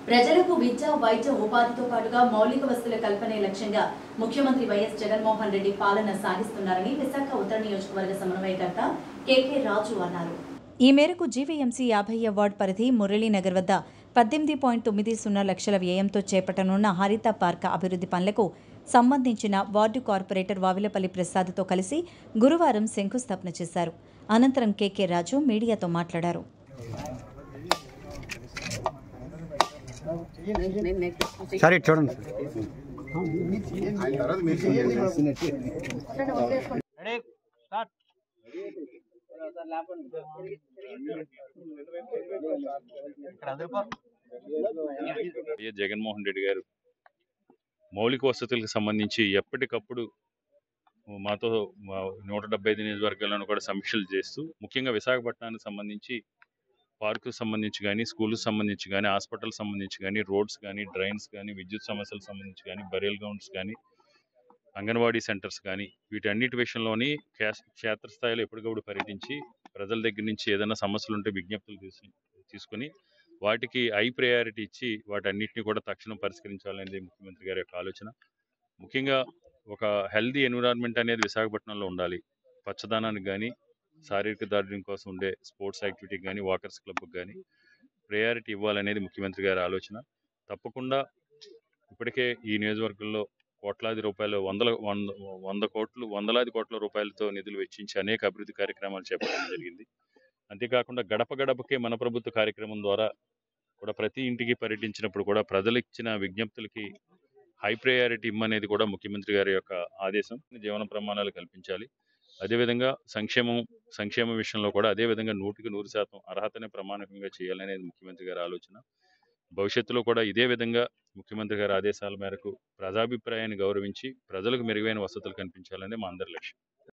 ప్రజలకు విద్య వైద్య ఉపాధితో పాటుగా మౌలిక వసతుల కల్పనే లక్ష్యంగా ముఖ్యమంత్రి వైఎస్ జగన్మోహన్ రెడ్డి పాలన సాగిస్తున్నారని విశాఖ ఉత్తర నియోజకవర్గ సమన్వయకర్త కెకే రాజు అన్నారు ఈ మేరకు జీవీఎంసీ యాభై వార్డ్ పరిధి మురళీనగర్ వద్ద పద్దెనిమిది పాయింట్ తొమ్మిది సున్నా లక్షల వ్యయంతో చేపట్టనున్న హరిత పార్క్ అభివృద్ధి పనులకు సంబంధించిన వార్డు కార్పొరేటర్ వావిలపల్లి ప్రసాద్తో కలిసి గురువారం శంకుస్థాపన చేశారు అనంతరం కేకే రాజు మీడియాతో మాట్లాడారు సరే చూడండి వైఎస్ జగన్మోహన్ రెడ్డి గారు మౌలిక వసతులకు సంబంధించి ఎప్పటికప్పుడు మాతో మా నూట డెబ్బై ఐదు నియోజకవర్గాలను కూడా సమీక్షలు చేస్తూ ముఖ్యంగా విశాఖపట్నానికి సంబంధించి పార్కు సంబంధించి కానీ స్కూల్కి సంబంధించి కానీ హాస్పిటల్ సంబంధించి కానీ రోడ్స్ కానీ డ్రైన్స్ కానీ విద్యుత్ సమస్యలకు సంబంధించి కానీ బరియల్ గ్రౌండ్స్ కానీ అంగన్వాడీ సెంటర్స్ కానీ వీటన్నిటి విషయంలోని క్షే- క్షేత్రస్థాయిలో ఎప్పటికప్పుడు పర్యటించి ప్రజల దగ్గర నుంచి ఏదైనా సమస్యలు ఉంటే విజ్ఞప్తులు తీసు తీసుకుని వాటికి హై ప్రయారిటీ ఇచ్చి వాటన్నిటిని కూడా తక్షణం పరిష్కరించాలనేది ముఖ్యమంత్రి గారి యొక్క ఆలోచన ముఖ్యంగా ఒక హెల్దీ ఎన్విరాన్మెంట్ అనేది విశాఖపట్నంలో ఉండాలి పచ్చదనానికి కానీ శారీరక దారుణ్యం కోసం ఉండే స్పోర్ట్స్ యాక్టివిటీకి కానీ వాకర్స్ క్లబ్కి కానీ ప్రయారిటీ ఇవ్వాలనేది ముఖ్యమంత్రి గారి ఆలోచన తప్పకుండా ఇప్పటికే ఈ నియోజకవర్గంలో కోట్లాది రూపాయలు వందల వంద వంద కోట్లు వందలాది కోట్ల రూపాయలతో నిధులు వెచ్చించి అనేక అభివృద్ధి కార్యక్రమాలు చేపట్టడం జరిగింది అంతేకాకుండా గడప గడపకే మన ప్రభుత్వ కార్యక్రమం ద్వారా కూడా ప్రతి ఇంటికి పర్యటించినప్పుడు కూడా ప్రజలు ఇచ్చిన విజ్ఞప్తులకి హై ప్రయారిటీ ఇమ్మనేది కూడా ముఖ్యమంత్రి గారి యొక్క ఆదేశం జీవన ప్రమాణాలు కల్పించాలి అదేవిధంగా సంక్షేమం సంక్షేమ విషయంలో కూడా అదేవిధంగా నూటికి నూరు శాతం అర్హతనే ప్రమాణకంగా చేయాలనేది ముఖ్యమంత్రి గారి ఆలోచన భవిష్యత్తులో కూడా ఇదే విధంగా ముఖ్యమంత్రి గారి ఆదేశాల మేరకు ప్రజాభిప్రాయాన్ని గౌరవించి ప్రజలకు మెరుగైన వసతులు కల్పించాలనే మా అందరి లక్ష్యం